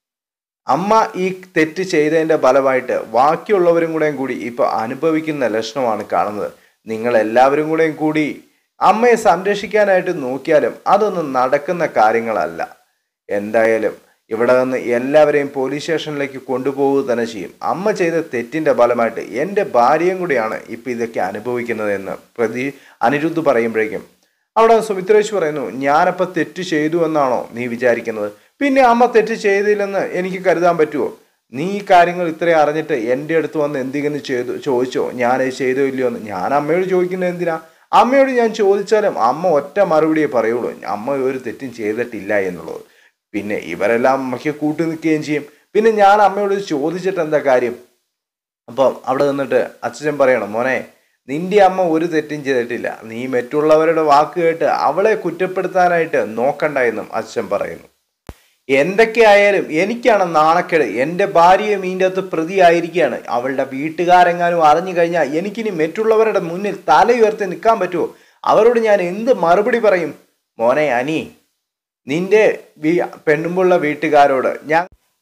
അമ്മ ഈ തെറ്റ് ചെയ്തതിന്റെ ഫലമായിട്ട് ബാക്കിയുള്ളവരും കൂടെയും കൂടി ഇപ്പൊ അനുഭവിക്കുന്ന ലക്ഷണമാണ് കാണുന്നത് നിങ്ങൾ എല്ലാവരും കൂടെയും കൂടി അമ്മയെ സംരക്ഷിക്കാനായിട്ട് നോക്കിയാലും അതൊന്നും നടക്കുന്ന കാര്യങ്ങളല്ല എന്തായാലും ഇവിടെ നിന്ന് എല്ലാവരെയും പോലീസ് സ്റ്റേഷനിലേക്ക് കൊണ്ടുപോവുക തന്നെ ചെയ്യും അമ്മ ചെയ്ത തെറ്റിന്റെ ഫലമായിട്ട് എൻ്റെ ഭാര്യയും കൂടിയാണ് ഇപ്പൊ ഇതൊക്കെ അനുഭവിക്കുന്നത് എന്ന് പ്രതി അനിരുദ്ധ് പറയുമ്പോഴേക്കും അവിടെ സുമിത്രേഷ് പറയുന്നു ഞാനപ്പോൾ തെറ്റ് ചെയ്തു എന്നാണോ നീ വിചാരിക്കുന്നത് പിന്നെ അമ്മ തെറ്റ് ചെയ്തില്ലെന്ന് എനിക്ക് കരുതാൻ പറ്റുമോ നീ ഈ കാര്യങ്ങൾ ഇത്രയും അറിഞ്ഞിട്ട് എൻ്റെ അടുത്ത് വന്ന് എന്തെങ്കിലും ചെയ്തു ചോദിച്ചോ ഞാൻ ഇത് ചെയ്തോ ഇല്ലയോ എന്ന് ഞാൻ അമ്മയോട് ചോദിക്കുന്നത് എന്തിനാ അമ്മയോട് ഞാൻ ചോദിച്ചാലും അമ്മ ഒറ്റ മറുപടിയേ പറയുള്ളൂ അമ്മ ഒരു തെറ്റും ചെയ്തിട്ടില്ല എന്നുള്ളത് പിന്നെ ഇവരെല്ലാം അമ്മയ്ക്ക് കൂട്ടു നിൽക്കുകയും ചെയ്യും പിന്നെ ഞാൻ അമ്മയോട് ചോദിച്ചിട്ട് എന്താ കാര്യം അപ്പം അവിടെ നിന്നിട്ട് അച്ഛൻ പറയണം മോനെ നിന്റെ അമ്മ ഒരു തെറ്റും ചെയ്തിട്ടില്ല നീ മറ്റുള്ളവരുടെ വാക്ക് കേട്ട് അവളെ കുറ്റപ്പെടുത്താനായിട്ട് നോക്കണ്ട എന്നും അച്ഛൻ പറയുന്നു എന്തൊക്കെയായാലും എനിക്കാണ് നാണക്കേട് എൻ്റെ ഭാര്യയും ഇതിൻ്റെ അകത്ത് പ്രതിയായിരിക്കുകയാണ് അവളുടെ വീട്ടുകാരെങ്ങാനും അറിഞ്ഞു കഴിഞ്ഞാൽ എനിക്കിനി മറ്റുള്ളവരുടെ മുന്നിൽ തല ഉയർത്തി നിൽക്കാൻ പറ്റുമോ അവരോട് ഞാൻ എന്ത് മറുപടി പറയും മോനെ അനി നിന്റെ വീ പെണ്ണുമ്പുള്ള വീട്ടുകാരോട് ഞാൻ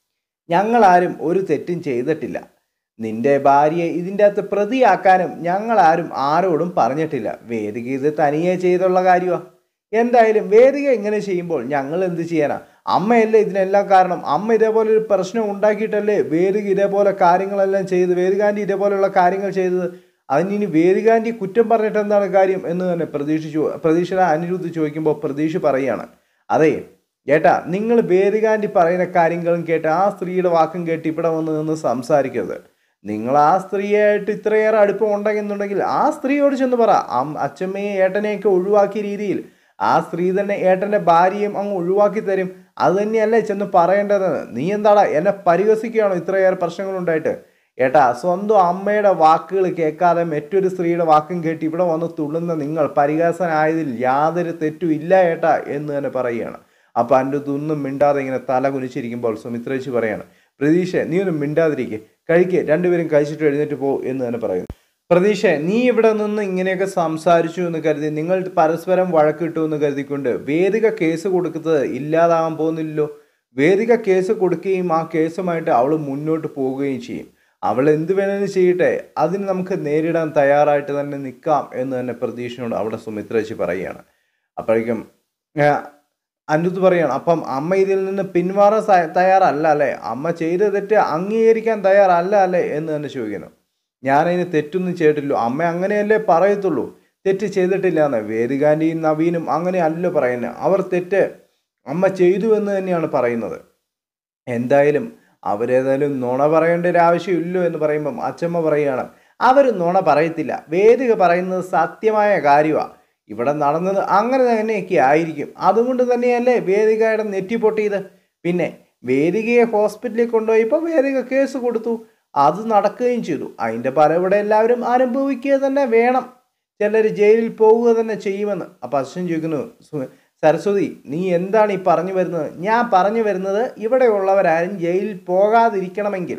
ഞങ്ങളാരും ഒരു തെറ്റും ചെയ്തിട്ടില്ല നിന്റെ ഭാര്യയെ ഇതിൻ്റെ അകത്ത് പ്രതിയാക്കാനും ഞങ്ങളാരും ആരോടും പറഞ്ഞിട്ടില്ല വേദിക ഇത് തനിയെ ചെയ്തുള്ള കാര്യമാണ് എന്തായാലും വേദിക ഇങ്ങനെ ചെയ്യുമ്പോൾ ഞങ്ങൾ എന്ത് ചെയ്യാനാ അമ്മയല്ലേ ഇതിനെല്ലാം കാരണം അമ്മ ഇതേപോലെ ഒരു പ്രശ്നം ഉണ്ടാക്കിയിട്ടല്ലേ വേദിക ഇതേപോലെ കാര്യങ്ങളെല്ലാം ചെയ്ത് വേദികാൻ്റെ ഇതേപോലെയുള്ള കാര്യങ്ങൾ ചെയ്തത് അതിനി വേദികാൻ്റെ കുറ്റം പറഞ്ഞിട്ട് എന്താണ് കാര്യം എന്ന് തന്നെ പ്രതീക്ഷിച്ചു പ്രതീക്ഷ അനിരുദ്ധ് ചോദിക്കുമ്പോൾ പ്രതീക്ഷ പറയുകയാണ് അതെ ഏട്ടാ നിങ്ങൾ വേദികാൻ്റെ പറയുന്ന കാര്യങ്ങളും കേട്ട് ആ സ്ത്രീയുടെ വാക്കും കേട്ട് ഇവിടെ വന്ന് നിന്ന് സംസാരിക്കരുത് നിങ്ങൾ ആ സ്ത്രീയായിട്ട് ഇത്രയേറെ അടുപ്പം ഉണ്ടെന്നുണ്ടെങ്കിൽ ആ സ്ത്രീയോട് ചെന്ന് പറ അം- അച്ഛമ്മയെ ഏട്ടനെയൊക്കെ ഒഴിവാക്കിയ രീതിയിൽ ആ സ്ത്രീ തന്നെ ഏട്ടൻ്റെ ഭാര്യയും അങ്ങ് ഒഴിവാക്കി തരും അത് തന്നെയല്ലേ ചെന്ന് പറയേണ്ടത് നീ എന്താടാ എന്നെ പരിഹസിക്കുകയാണോ ഇത്രയേറെ പ്രശ്നങ്ങളുണ്ടായിട്ട് ഏട്ടാ സ്വന്തം അമ്മയുടെ വാക്കുകൾ കേൾക്കാതെ മറ്റൊരു സ്ത്രീയുടെ വാക്കും കേട്ട് ഇവിടെ വന്ന് തുള്ളുന്ന നിങ്ങൾ പരിഹാസനായതിൽ യാതൊരു തെറ്റും ഇല്ല ഏട്ടാ എന്ന് തന്നെ പറയുകയാണ് അപ്പം എൻ്റെ ഒന്നും മിണ്ടാതെ ഇങ്ങനെ തല കുനിച്ചിരിക്കുമ്പോൾ സുമിത്രേച്ചി പറയാണ് പ്രതീക്ഷ നീ ഒന്ന് മിണ്ടാതിരിക്കെ കഴിക്ക് രണ്ടുപേരും കഴിച്ചിട്ട് എഴുന്നേറ്റ് പോ എന്ന് തന്നെ പറയുന്നു പ്രതീക്ഷ നീ ഇവിടെ നിന്ന് ഇങ്ങനെയൊക്കെ സംസാരിച്ചു എന്ന് കരുതി നിങ്ങൾ പരസ്പരം വഴക്കിട്ടു എന്ന് കരുതിക്കൊണ്ട് വേദിക കേസ് കൊടുക്കുന്നത് ഇല്ലാതാകാൻ പോകുന്നില്ലല്ലോ വേദിക കേസ് കൊടുക്കുകയും ആ കേസുമായിട്ട് അവൾ മുന്നോട്ട് പോവുകയും ചെയ്യും അവൾ എന്ത് വേണമെങ്കിലും ചെയ്യട്ടെ അതിന് നമുക്ക് നേരിടാൻ തയ്യാറായിട്ട് തന്നെ നിൽക്കാം എന്ന് തന്നെ പ്രതീക്ഷയോട് അവിടെ സുമിത്രേച്ചി പറയുകയാണ് അപ്പോഴേക്കും ആ, അനിരുദ്ധ് പറയാണ് അപ്പം അമ്മ ഇതിൽ നിന്ന് പിന്മാറാൻ സ- തയ്യാറല്ല അല്ലേ അമ്മ ചെയ്ത തെറ്റ് അംഗീകരിക്കാൻ തയ്യാറല്ല അല്ലേ എന്ന് തന്നെ ചോദിക്കുന്നു ഞാനതിന് തെറ്റൊന്നും ചെയ്തിട്ടില്ലോ അമ്മ അങ്ങനെയല്ലേ പറയത്തുള്ളൂ തെറ്റ് ചെയ്തിട്ടില്ല എന്ന് വേദികാന്റിയും നവീനും അങ്ങനെ അല്ല പറയുന്നത് അവർ തെറ്റ് അമ്മ ചെയ്തു എന്ന് തന്നെയാണ് പറയുന്നത് എന്തായാലും അവരേതായാലും നുണ പറയേണ്ട ഒരു ആവശ്യമില്ലോ എന്ന് പറയുമ്പം അച്ചമ്മ പറയുകയാണ് അവർ നുണ പറയത്തില്ല വേദിക പറയുന്നത് സത്യമായ കാര്യമാണ് ഇവിടെ നടന്നത് അങ്ങനെ തന്നെയൊക്കെ ആയിരിക്കും അതുകൊണ്ട് തന്നെയല്ലേ വേദികയുടെ നെറ്റി പൊട്ടിയത് പിന്നെ വേദികയെ ഹോസ്പിറ്റലിൽ കൊണ്ടുപോയപ്പോൾ വേദിക കേസ് കൊടുത്തു അത് നടക്കുകയും ചെയ്തു അതിൻ്റെ ഫലം ഇവിടെ എല്ലാവരും അനുഭവിക്കുക തന്നെ വേണം ചിലർ ജയിലിൽ പോവുക തന്നെ ചെയ്യുമെന്ന് അപ്പം അച്ഛൻ ചോദിക്കുന്നു "സു- സരസ്വതി നീ എന്താണ് ഈ പറഞ്ഞു വരുന്നത് ഞാൻ പറഞ്ഞു വരുന്നത് ഇവിടെയുള്ളവരാരും ജയിലിൽ പോകാതിരിക്കണമെങ്കിൽ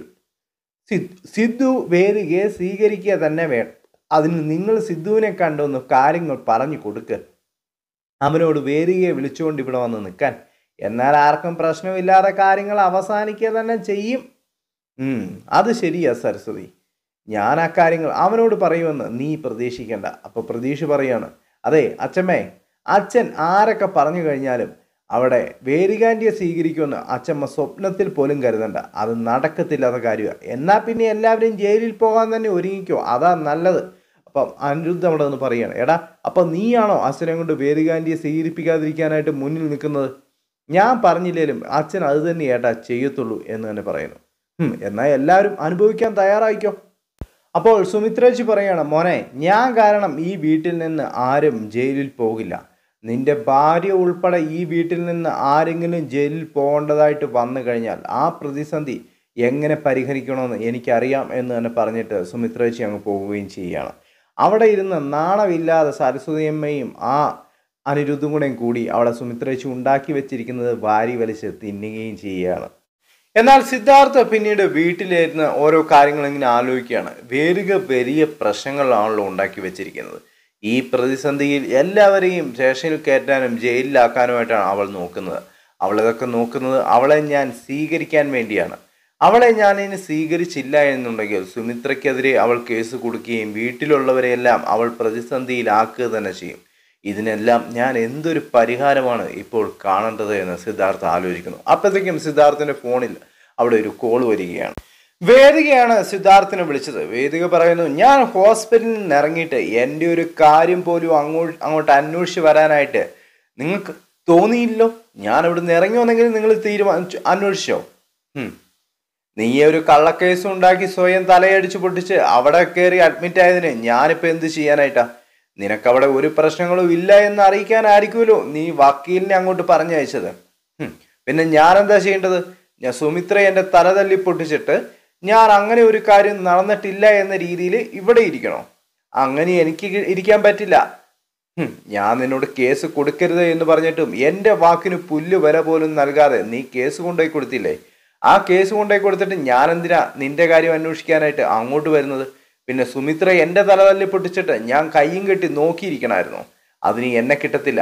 സിദ് സിദ്ധു വേദികയെ സ്വീകരിക്കുക തന്നെ വേണം അതിന് നിങ്ങൾ സിദ്ധുവിനെ കണ്ടൊന്ന് കാര്യങ്ങൾ പറഞ്ഞു കൊടുക്ക് അവനോട് വേദികയെ വിളിച്ചുകൊണ്ട് ഇവിടെ വന്ന് നിൽക്കാൻ എന്നാൽ ആർക്കും പ്രശ്നമില്ലാതെ കാര്യങ്ങൾ അവസാനിക്കുക തന്നെ ചെയ്യും ഉം, അത് ശരിയാ സരസ്വതി ഞാൻ ആ കാര്യങ്ങൾ അവനോട് പറയുമെന്ന് നീ പ്രതീക്ഷിക്കേണ്ട അപ്പൊ പ്രതീക്ഷ പറയാണ് അതെ അച്ഛമ്മേ അച്ഛൻ ആരൊക്കെ പറഞ്ഞു കഴിഞ്ഞാലും അവിടെ വേദികാന്റിയെ സ്വീകരിക്കുമെന്ന് അച്ഛമ്മ സ്വപ്നത്തിൽ പോലും കരുതണ്ട അത് നടക്കത്തില്ലാത്ത കാര്യമാണ് എന്നാൽ പിന്നെ എല്ലാവരും ജയിലിൽ പോകാൻ തന്നെ ഒരുങ്ങിക്കോ അതാ നല്ലത് അപ്പം അനിരുദ്ധ അവിടെ നിന്ന് പറയാണ് എടാ അപ്പം നീയാണോ അച്ഛനെ കൊണ്ട് വേദികാന്റിയെ സ്വീകരിപ്പിക്കാതിരിക്കാനായിട്ട് മുന്നിൽ നിൽക്കുന്നത് ഞാൻ പറഞ്ഞില്ലേലും അച്ഛൻ അത് തന്നെ ഏട്ടാ ചെയ്യത്തുള്ളൂ എന്ന് തന്നെ പറയുന്നു ഹും, എന്നാൽ എല്ലാവരും അനുഭവിക്കാൻ തയ്യാറായിക്കോ അപ്പോൾ സുമിത്രേച്ചി പറയാണ് മോനെ ഞാൻ കാരണം ഈ വീട്ടിൽ നിന്ന് ആരും ജയിലിൽ പോകില്ല നിന്റെ ഭാര്യ ഉൾപ്പെടെ ഈ വീട്ടിൽ നിന്ന് ആരെങ്കിലും ജയിലിൽ പോകേണ്ടതായിട്ട് വന്നു കഴിഞ്ഞാൽ ആ പ്രതിസന്ധി എങ്ങനെ പരിഹരിക്കണമെന്ന് എനിക്കറിയാം എന്ന് തന്നെ പറഞ്ഞിട്ട് സുമിത്രേച്ചി അങ്ങ് പോവുകയും ചെയ്യുകയാണ് അവിടെ ഇരുന്ന് നാണമില്ലാതെ സരസ്വതിയമ്മയും ആ അനിരുദ്ധും കൂടെയും കൂടി അവിടെ സുമിത്രേച്ചി ഉണ്ടാക്കി വെച്ചിരിക്കുന്നത് വാരി വലിച്ച് തിന്നുകയും ചെയ്യുകയാണ് എന്നാൽ സിദ്ധാർത്ഥ പിന്നീട് വീട്ടിലിരുന്ന് ഓരോ കാര്യങ്ങൾ ഇങ്ങനെ ആലോചിക്കുകയാണ് വേരുക വലിയ പ്രശ്നങ്ങളാണല്ലോ ഉണ്ടാക്കി വെച്ചിരിക്കുന്നത് ഈ പ്രതിസന്ധിയിൽ എല്ലാവരെയും സ്റ്റേഷനിൽ കയറ്റാനും ജയിലിലാക്കാനുമായിട്ടാണ് അവൾ നോക്കുന്നത് അവൾ ഇതൊക്കെ നോക്കുന്നത് അവളെ ഞാൻ സ്വീകരിക്കാൻ വേണ്ടിയാണ് അവളെ ഞാൻ ഇനി സ്വീകരിച്ചില്ല എന്നുണ്ടെങ്കിൽ സുമിത്രയ്ക്കെതിരെ അവൾ കേസ് കൊടുക്കുകയും വീട്ടിലുള്ളവരെയെല്ലാം അവൾ പ്രതിസന്ധിയിലാക്കുക തന്നെ ചെയ്യും ഇതിനെല്ലാം ഞാൻ എന്തൊരു പരിഹാരമാണ് ഇപ്പോൾ കാണേണ്ടത് എന്ന് സിദ്ധാർത്ഥ ആലോചിക്കുന്നു അപ്പോഴത്തേക്കും സിദ്ധാർത്ഥിന്റെ ഫോണിൽ അവിടെ ഒരു കോൾ വരികയാണ് വേദികയാണ് സിദ്ധാർത്ഥിനെ വിളിച്ചത് വേദിക പറയുന്നു ഞാൻ ഹോസ്പിറ്റലിൽ നിന്ന് ഇറങ്ങിയിട്ട് എൻ്റെ ഒരു കാര്യം പോലും അങ്ങോട്ട് അങ്ങോട്ട് അന്വേഷിച്ച് വരാനായിട്ട് നിങ്ങൾക്ക് തോന്നിയില്ലോ ഞാൻ ഇവിടുന്ന് ഇറങ്ങി വന്നെങ്കിൽ നിങ്ങൾ തീരുമാനിച്ചു അന്വേഷിച്ചോ ഹും. നീ ഒരു കള്ളക്കേസ് ഉണ്ടാക്കി സ്വയം തലയടിച്ച് പൊട്ടിച്ച് അവിടെ കയറി അഡ്മിറ്റ് ആയതിന് ഞാനിപ്പോൾ എന്ത് ചെയ്യാനായിട്ടാ നിനക്കവിടെ ഒരു പ്രശ്നങ്ങളും ഇല്ല എന്ന് അറിയിക്കാനായിരിക്കുമല്ലോ നീ വക്കീലിനെ അങ്ങോട്ട് പറഞ്ഞയച്ചത് ഹും. പിന്നെ ഞാൻ എന്താ ചെയ്യേണ്ടത് ഞാൻ സുമിത്ര എൻ്റെ തല തല്ലി പൊട്ടിച്ചിട്ട് ഞാൻ അങ്ങനെ ഒരു കാര്യം നടന്നിട്ടില്ല എന്ന രീതിയിൽ ഇവിടെ ഇരിക്കണോ അങ്ങനെ എനിക്ക് ഇരിക്കാൻ പറ്റില്ല ഹും, ഞാൻ നിന്നോട് കേസ് കൊടുക്കരുത് എന്ന് പറഞ്ഞിട്ടും എൻ്റെ വാക്കിന് പുല്ല് വില പോലും നൽകാതെ നീ കേസ് കൊണ്ടുപോയി കൊടുത്തില്ലേ ആ കേസ് കൊണ്ടുപോയി കൊടുത്തിട്ട് ഞാൻ എന്തിനാ നിന്റെ കാര്യം അന്വേഷിക്കാനായിട്ട് അങ്ങോട്ട് വരുന്നത് പിന്നെ സുമിത്ര എൻ്റെ തല തല്ലി പൊട്ടിച്ചിട്ട് ഞാൻ കയ്യും കെട്ടി നോക്കിയിരിക്കണമായിരുന്നു അതിന് എന്നെ കിട്ടത്തില്ല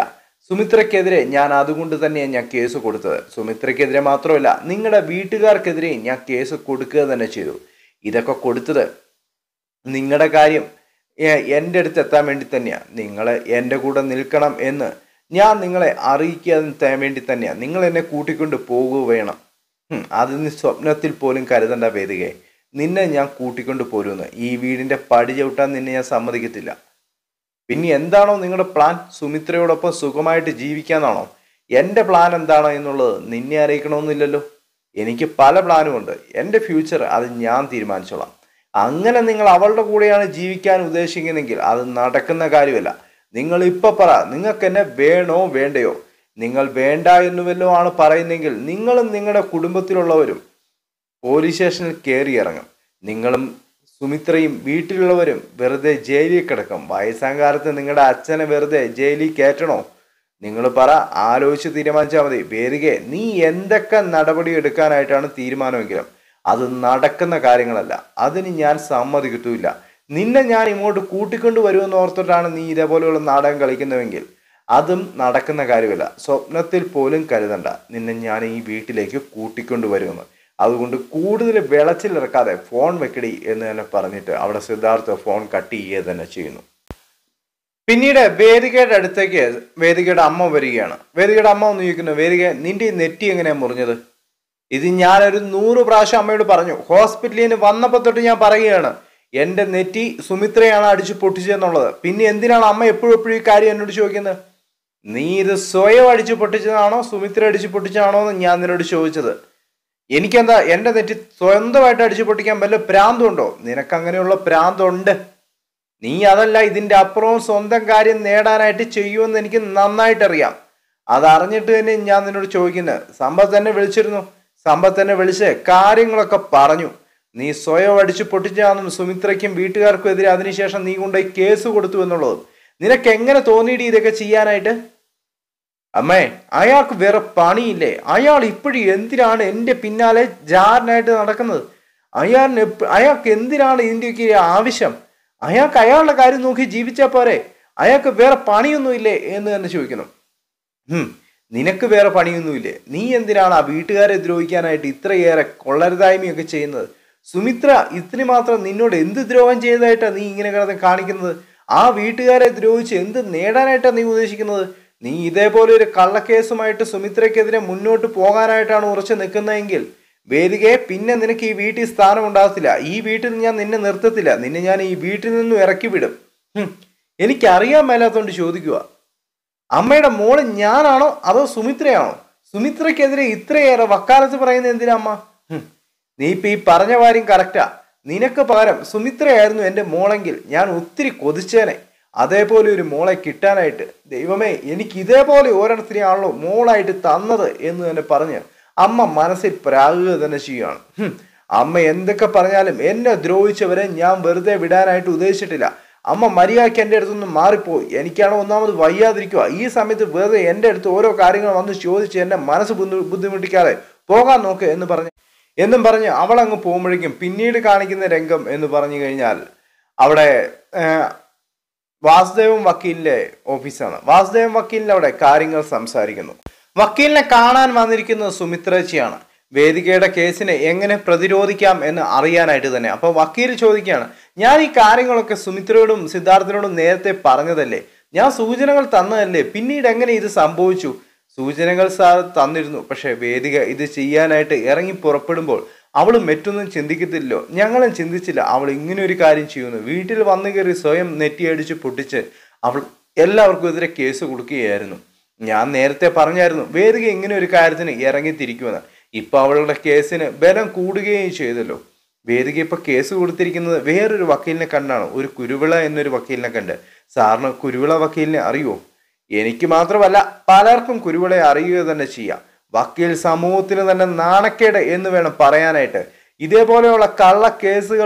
സുമിത്രയ്ക്കെതിരെ ഞാൻ അതുകൊണ്ട് തന്നെയാണ് ഞാൻ കേസ് കൊടുത്തത് സുമിത്രയ്ക്കെതിരെ മാത്രമല്ല നിങ്ങളുടെ വീട്ടുകാർക്കെതിരെ ഞാൻ കേസ് കൊടുക്കുക തന്നെ ചെയ്തു ഇതൊക്കെ കൊടുത്തത് നിങ്ങളുടെ കാര്യം എ- എൻ്റെ അടുത്ത് എത്താൻ വേണ്ടി തന്നെയാണ് നിങ്ങൾ എൻ്റെ കൂടെ നിൽക്കണം എന്ന് ഞാൻ നിങ്ങളെ അറിയിക്കാൻ ത- വേണ്ടി തന്നെയാണ് നിങ്ങൾ എന്നെ കൂട്ടിക്കൊണ്ട് പോകുക വേണം ഹും, അത് നീ സ്വപ്നത്തിൽ പോലും കരുതണ്ട വേദികയെ നിന്നെ ഞാൻ കൂട്ടിക്കൊണ്ട് പോരുമെന്ന് ഈ വീടിൻ്റെ പടി ചവിട്ടാൻ നിന്നെ ഞാൻ സമ്മതിക്കത്തില്ല പിന്നെ എന്താണോ നിങ്ങളുടെ പ്ലാൻ സുമിത്രയോടൊപ്പം സുഖമായിട്ട് ജീവിക്കാന്നാണോ എൻ്റെ പ്ലാൻ എന്താണോ എന്നുള്ളത് നിന്നെ അറിയിക്കണമെന്നില്ലല്ലോ എനിക്ക് പല പ്ലാനും ഉണ്ട് എൻ്റെ ഫ്യൂച്ചർ അത് ഞാൻ തീരുമാനിച്ചോളാം അങ്ങനെ നിങ്ങൾ അവളുടെ കൂടെയാണ് ജീവിക്കാൻ ഉദ്ദേശിക്കുന്നെങ്കിൽ അത് നടക്കുന്ന കാര്യമല്ല നിങ്ങൾ ഇപ്പൊ പറ നിങ്ങൾക്ക് എന്നെ വേണോ വേണ്ടയോ നിങ്ങൾ വേണ്ട എന്ന് വല്ലോ ആണ് പറയുന്നെങ്കിൽ നിങ്ങളും നിങ്ങളുടെ കുടുംബത്തിലുള്ളവരും പോലീസ് സ്റ്റേഷനിൽ കയറി ഇറങ്ങും നിങ്ങളും സുമിത്രയും വീട്ടിലുള്ളവരും വെറുതെ ജയിലിൽ കിടക്കും വയസ്സാം കാലത്ത് നിങ്ങളുടെ അച്ഛനെ വെറുതെ ജയിലിൽ കയറ്റണോ നിങ്ങൾ പറ ആലോചിച്ച് തീരുമാനിച്ചാൽ മതി വേദികെ നീ എന്തൊക്കെ നടപടി എടുക്കാനായിട്ടാണ് തീരുമാനമെങ്കിലും അത് നടക്കുന്ന കാര്യങ്ങളല്ല അതിന് ഞാൻ സമ്മതിക്കത്തുമില്ല നിന്നെ ഞാൻ ഇങ്ങോട്ട് കൂട്ടിക്കൊണ്ട് വരുമെന്ന് ഓർത്തിട്ടാണ് നീ ഇതേപോലെയുള്ള നാടകം കളിക്കുന്നുവെങ്കിൽ അതും നടക്കുന്ന കാര്യമല്ല സ്വപ്നത്തിൽ പോലും കരുതണ്ട നിന്നെ ഞാൻ ഈ വീട്ടിലേക്ക് കൂട്ടിക്കൊണ്ട് വരുമെന്ന് അതുകൊണ്ട് കൂടുതൽ വിളച്ചിലിറക്കാതെ ഫോൺ വെക്കടി എന്ന് തന്നെ പറഞ്ഞിട്ട് അവിടെ സിദ്ധാർത്ഥ ഫോൺ കട്ട് ചെയ്യുക തന്നെ ചെയ്യുന്നു പിന്നീട് വേദികയുടെ അടുത്തേക്ക് വേദികയുടെ അമ്മ വരികയാണ് വേദികയുടെ അമ്മ ഒന്ന് ചോദിക്കുന്നു വേദിക നിന്റെ ഈ നെറ്റി എങ്ങനെയാ മുറിഞ്ഞത് ഇത് ഞാനൊരു നൂറ് പ്രാവശ്യം അമ്മയോട് പറഞ്ഞു ഹോസ്പിറ്റലിൽ നിന്ന് വന്നപ്പോൾ തൊട്ട് ഞാൻ പറയുകയാണ് എന്റെ നെറ്റി സുമിത്രയാണ് അടിച്ചു പൊട്ടിച്ചതെന്നുള്ളത് പിന്നെ എന്തിനാണ് അമ്മ എപ്പോഴും എപ്പോഴും ഈ കാര്യം എന്നോട് ചോദിക്കുന്നത് നീ ഇത് സ്വയം അടിച്ചു പൊട്ടിച്ചതാണോ സുമിത്ര അടിച്ചു പൊട്ടിച്ചതാണോ എന്ന് ഞാൻ നിന്നോട് ചോദിച്ചത് എനിക്കെന്താ എന്റെ നെറ്റി സ്വന്തമായിട്ട് അടിച്ചു പൊട്ടിക്കാൻ വല്ല പ്രാന്തമുണ്ടോ നിനക്ക് അങ്ങനെയുള്ള പ്രാന്തുണ്ട് നീ അതല്ല ഇതിന്റെ അപ്പുറവും സ്വന്തം കാര്യം നേടാനായിട്ട് ചെയ്യുമെന്ന് എനിക്ക് നന്നായിട്ട് അറിയാം അതറിഞ്ഞിട്ട് തന്നെ ഞാൻ നിന്നോട് ചോദിക്കുന്നത് സമ്പത്ത് തന്നെ വിളിച്ചിരുന്നു സമ്പത്ത് തന്നെ വിളിച്ച് കാര്യങ്ങളൊക്കെ പറഞ്ഞു നീ സ്വയം അടിച്ചു പൊട്ടിച്ചാന്നും സുമിത്രയ്ക്കും വീട്ടുകാർക്കും എതിരെ അതിനുശേഷം നീ കൊണ്ടുപോയി കേസ് കൊടുത്തു എന്നുള്ളത് നിനക്ക് എങ്ങനെ തോന്നിയിട്ട് ഇതൊക്കെ ചെയ്യാനായിട്ട് അമ്മേ അയാൾക്ക് വേറെ പണിയില്ലേ അയാൾ ഇപ്പോഴും എന്തിനാണ് എൻ്റെ പിന്നാലെ ജാരനായിട്ട് നടക്കുന്നത് അയാളിന് എപ്പ- അയാൾക്ക് എന്തിനാണ് ഇതിൻ്റെയൊക്കെ ആവശ്യം അയാൾക്ക് അയാളുടെ കാര്യം നോക്കി ജീവിച്ചാൽ പോരെ അയാൾക്ക് വേറെ പണിയൊന്നുമില്ലേ എന്ന് തന്നെ ചോദിക്കുന്നു ഹും, നിനക്ക് വേറെ പണിയൊന്നുമില്ലേ നീ എന്തിനാണ് ആ വീട്ടുകാരെ ദ്രോഹിക്കാനായിട്ട് ഇത്രയേറെ കൊള്ളരുതായ്മയൊക്കെ ചെയ്യുന്നത് സുമിത്ര ഇത്തിരി മാത്രം നിന്നോട് എന്ത് ദ്രോഹം ചെയ്തതായിട്ടാണ് നീ ഇങ്ങനെ കിടന്ന് കാണിക്കുന്നത് ആ വീട്ടുകാരെ ദ്രോഹിച്ച് എന്ത് നേടാനായിട്ടാണ് നീ ഉദ്ദേശിക്കുന്നത് നീ ഇതേപോലെ ഒരു കള്ളക്കേസുമായിട്ട് സുമിത്രയ്ക്കെതിരെ മുന്നോട്ട് പോകാനായിട്ടാണ് ഉറച്ചു നിൽക്കുന്നതെങ്കിൽ വേദികയെ പിന്നെ നിനക്ക് ഈ വീട്ടിൽ സ്ഥാനം ഉണ്ടാകത്തില്ല ഈ വീട്ടിൽ ഞാൻ നിന്നെ നിർത്തത്തില്ല നിന്നെ ഞാൻ ഈ വീട്ടിൽ നിന്നും ഇറക്കി വിടും ഹും, എനിക്കറിയാൻ മേലാത്തോണ്ട് ചോദിക്കുക അമ്മയുടെ മോള് ഞാനാണോ അതോ സുമിത്രയാണോ സുമിത്രയ്ക്കെതിരെ ഇത്രയേറെ വക്കാലത്ത് പറയുന്നത് എന്തിനാ അമ്മ ഹും, നീ ഇപ്പൊ ഈ പറഞ്ഞ കാര്യം കറക്റ്റാ നിനക്ക് പകരം സുമിത്രയായിരുന്നു എൻ്റെ മോളെങ്കിൽ ഞാൻ ഒത്തിരി കൊതിച്ചേനെ അതേപോലെ ഒരു മോളെ കിട്ടാനായിട്ട് ദൈവമേ എനിക്ക് ഇതേപോലെ ഓരോരുത്തരെയാണല്ലോ മോളായിട്ട് തന്നത് എന്ന് തന്നെ പറഞ്ഞ് അമ്മ മനസ്സിൽ പ്രാകുക തന്നെ ചെയ്യുകയാണ് ഹും, അമ്മ എന്തൊക്കെ പറഞ്ഞാലും എന്നെ ദ്രോഹിച്ചവരെ ഞാൻ വെറുതെ വിടാനായിട്ട് ഉദ്ദേശിച്ചിട്ടില്ല അമ്മ മര്യാദയ്ക്ക് എൻ്റെ അടുത്തുനിന്ന് മാറിപ്പോയി എനിക്കാണ് ഒന്നാമത് വയ്യാതിരിക്കുക ഈ സമയത്ത് വെറുതെ എൻ്റെ അടുത്ത് ഓരോ കാര്യങ്ങൾ വന്ന് ചോദിച്ച് എന്നെ മനസ്സ് ബുദ്ധി- ബുദ്ധിമുട്ടിക്കാതെ പോകാൻ നോക്ക് എന്ന് പറഞ്ഞ് എന്നും പറഞ്ഞ് അവൾ അങ്ങ് പോകുമ്പോഴേക്കും പിന്നീട് കാണിക്കുന്ന രംഗം എന്ന് പറഞ്ഞു കഴിഞ്ഞാൽ അവിടെ ഏഹ്, വാസുദേവൻ വക്കീലിന്റെ ഓഫീസാണ് വാസുദേവൻ വക്കീലിന്റെ അവിടെ കാര്യങ്ങൾ സംസാരിക്കുന്നു വക്കീലിനെ കാണാൻ വന്നിരിക്കുന്നത് സുമിത്രച്ചിയാണ് വേദികയുടെ കേസിനെ എങ്ങനെ പ്രതിരോധിക്കാം എന്ന് അറിയാനായിട്ട് തന്നെ അപ്പൊ വക്കീൽ ചോദിക്കുകയാണ് ഞാൻ ഈ കാര്യങ്ങളൊക്കെ സുമിത്രയോടും സിദ്ധാർത്ഥിനോടും നേരത്തെ പറഞ്ഞതല്ലേ ഞാൻ സൂചനകൾ തന്നതല്ലേ പിന്നീട് എങ്ങനെ ഇത് സംഭവിച്ചു സൂചനകൾ സാർ തന്നിരുന്നു പക്ഷെ വേദിക ഇത് ചെയ്യാനായിട്ട് ഇറങ്ങി പുറപ്പെടുമ്പോൾ അവൾ മറ്റൊന്നും ചിന്തിക്കത്തില്ലോ ഞങ്ങളും ചിന്തിച്ചില്ല അവൾ ഇങ്ങനെ ഒരു കാര്യം ചെയ്യുന്നു വീട്ടിൽ വന്നു കയറി സ്വയം നെറ്റിയടിച്ച് പൊട്ടിച്ച് അവൾ എല്ലാവർക്കും എതിരെ കേസ് കൊടുക്കുകയായിരുന്നു ഞാൻ നേരത്തെ പറഞ്ഞായിരുന്നു വേദിക ഇങ്ങനെ ഒരു കാര്യത്തിന് ഇറങ്ങിത്തിരിക്കുമെന്ന് ഇപ്പൊ അവളുടെ കേസിന് ബലം കൂടുകയും ചെയ്തല്ലോ വേദിക ഇപ്പൊ കേസ് കൊടുത്തിരിക്കുന്നത് വേറൊരു വക്കീലിനെ കണ്ടാണ് ഒരു കുരുവിള എന്നൊരു വക്കീലിനെ കണ്ട് സാറിന് കുരുവിള വക്കീലിനെ അറിയുമോ എനിക്ക് മാത്രമല്ല പലർക്കും കുരുവിളയെ അറിയുക തന്നെ ചെയ്യാം വക്കീൽ സമൂഹത്തിന് തന്നെ നാണക്കേട് എന്ന് വേണം പറയാനായിട്ട് ഇതേപോലെയുള്ള കള്ള കേസുകൾ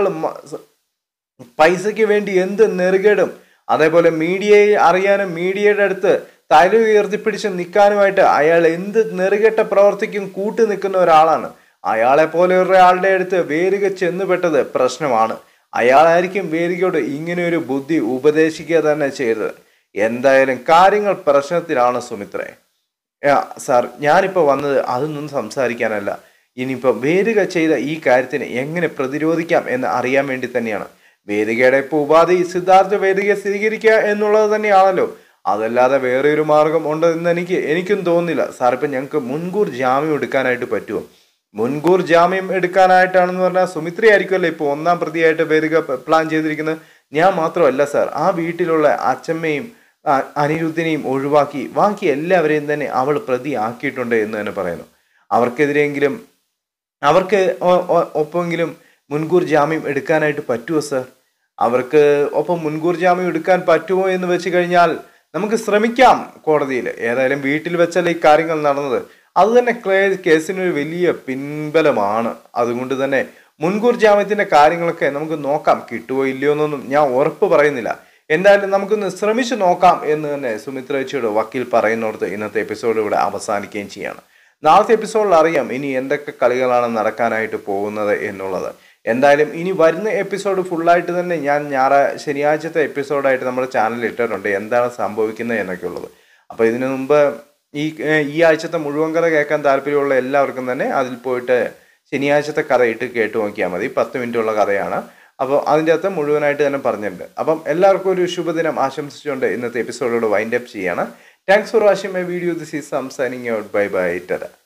പൈസയ്ക്ക് വേണ്ടി എന്ത് നെറുകേടും അതേപോലെ മീഡിയയെ അറിയാനും മീഡിയയുടെ അടുത്ത് തല ഉയർത്തിപ്പിടിച്ച് നിൽക്കാനുമായിട്ട് അയാൾ എന്ത് നെറുകെട്ട പ്രവർത്തിക്കും കൂട്ടു നിൽക്കുന്ന ഒരാളാണ് അയാളെ പോലെ ഒരാളുടെ അടുത്ത് വേരുക ചെന്നുപെട്ടത് പ്രശ്നമാണ് അയാളായിരിക്കും വേദികയോട് ഇങ്ങനെ ഒരു ബുദ്ധി ഉപദേശിക്കുക തന്നെ ചെയ്തത് എന്തായാലും കാര്യങ്ങൾ പ്രശ്നത്തിലാണ് സുമിത്രേ ആ, സാർ ഞാനിപ്പോൾ വന്നത് അതൊന്നും സംസാരിക്കാനല്ല ഇനിയിപ്പോൾ വേദിക ചെയ്ത ഈ കാര്യത്തിന് എങ്ങനെ പ്രതിരോധിക്കാം എന്ന് അറിയാൻ വേണ്ടി തന്നെയാണ് വേദികയുടെ ഇപ്പോൾ ഉപാധി സിദ്ധാർത്ഥ വേദികയെ സ്വീകരിക്കുക എന്നുള്ളത് തന്നെയാണല്ലോ അതല്ലാതെ വേറെ ഒരു മാർഗം ഉണ്ടെന്ന് എനിക്ക് എനിക്കും തോന്നുന്നില്ല സാർ ഇപ്പം ഞങ്ങൾക്ക് മുൻകൂർ ജാമ്യം എടുക്കാനായിട്ട് പറ്റുമോ മുൻകൂർ ജാമ്യം എടുക്കാനായിട്ടാണെന്ന് പറഞ്ഞാൽ സുമിത്രയായിരിക്കുമല്ലോ ഇപ്പോൾ ഒന്നാം പ്രതിയായിട്ട് വേദിക പ- പ്ലാൻ ചെയ്തിരിക്കുന്നത് ഞാൻ മാത്രമല്ല സാർ ആ വീട്ടിലുള്ള അച്ഛമ്മയും ആ- അനിരുദ്ധിനെയും ഒഴിവാക്കി ബാക്കി എല്ലാവരെയും തന്നെ അവൾ പ്രതിയാക്കിയിട്ടുണ്ട് എന്ന് തന്നെ പറയുന്നു അവർക്കെതിരെയെങ്കിലും അവർക്ക് ഒ- ഒ- ഒപ്പമെങ്കിലും മുൻകൂർ ജാമ്യം എടുക്കാനായിട്ട് പറ്റുമോ സർ അവർക്ക് ഒപ്പം മുൻകൂർ ജാമ്യം എടുക്കാൻ പറ്റുമോ എന്ന് വെച്ച് കഴിഞ്ഞാൽ നമുക്ക് ശ്രമിക്കാം കോടതിയിൽ ഏതായാലും വീട്ടിൽ വെച്ചല്ലേ ഈ കാര്യങ്ങൾ നടന്നത് അത് തന്നെ ക്ലേ- കേസിനൊരു വലിയ പിൻബലമാണ് അതുകൊണ്ട് തന്നെ മുൻകൂർ ജാമ്യത്തിന്റെ കാര്യങ്ങളൊക്കെ നമുക്ക് നോക്കാം കിട്ടുമോ ഇല്ലയോ എന്നൊന്നും ഞാൻ ഉറപ്പ് പറയുന്നില്ല എന്തായാലും നമുക്കൊന്ന് ശ്രമിച്ചു നോക്കാം എന്ന് തന്നെ സുമിത്ര ചേച്ചിയുടെ വക്കീൽ പറയുന്നിടത്ത് ഇന്നത്തെ എപ്പിസോഡ് ഇവിടെ അവസാനിക്കുകയും ചെയ്യാണ് നാളത്തെ എപ്പിസോഡിൽ അറിയാം ഇനി എന്തൊക്കെ കളികളാണ് നടക്കാനായിട്ട് പോകുന്നത് എന്നുള്ളത് എന്തായാലും ഇനി വരുന്ന എപ്പിസോഡ് ഫുള്ളായിട്ട് തന്നെ ഞാൻ ഞായറാ ശനിയാഴ്ചത്തെ എപ്പിസോഡായിട്ട് നമ്മുടെ ചാനലിൽ ഇട്ടിട്ടുണ്ട് എന്താണ് സംഭവിക്കുന്നത് എന്നൊക്കെ ഉള്ളത് അപ്പോൾ ഇതിനു മുമ്പ് ഈ ഏഹ് ഈ ആഴ്ചത്തെ മുഴുവൻ കഥ കേൾക്കാൻ താല്പര്യമുള്ള എല്ലാവർക്കും തന്നെ അതിൽ പോയിട്ട് ശനിയാഴ്ചത്തെ കഥ ഇട്ട് കേട്ട് നോക്കിയാൽ മതി പത്ത് മിനിറ്റുള്ള കഥയാണ് അപ്പോൾ അതിൻ്റെ അകത്ത് മുഴുവനായിട്ട് തന്നെ പറഞ്ഞിട്ടുണ്ട് അപ്പം എല്ലാവർക്കും ഒരു ശുഭദിനം ആശംസിച്ചുകൊണ്ട് ഇന്നത്തെ എപ്പിസോഡോട് വൈൻഡ് അപ്പ് ചെയ്യാണ് thanks for watching my video this is Sam signing out bye bye Terra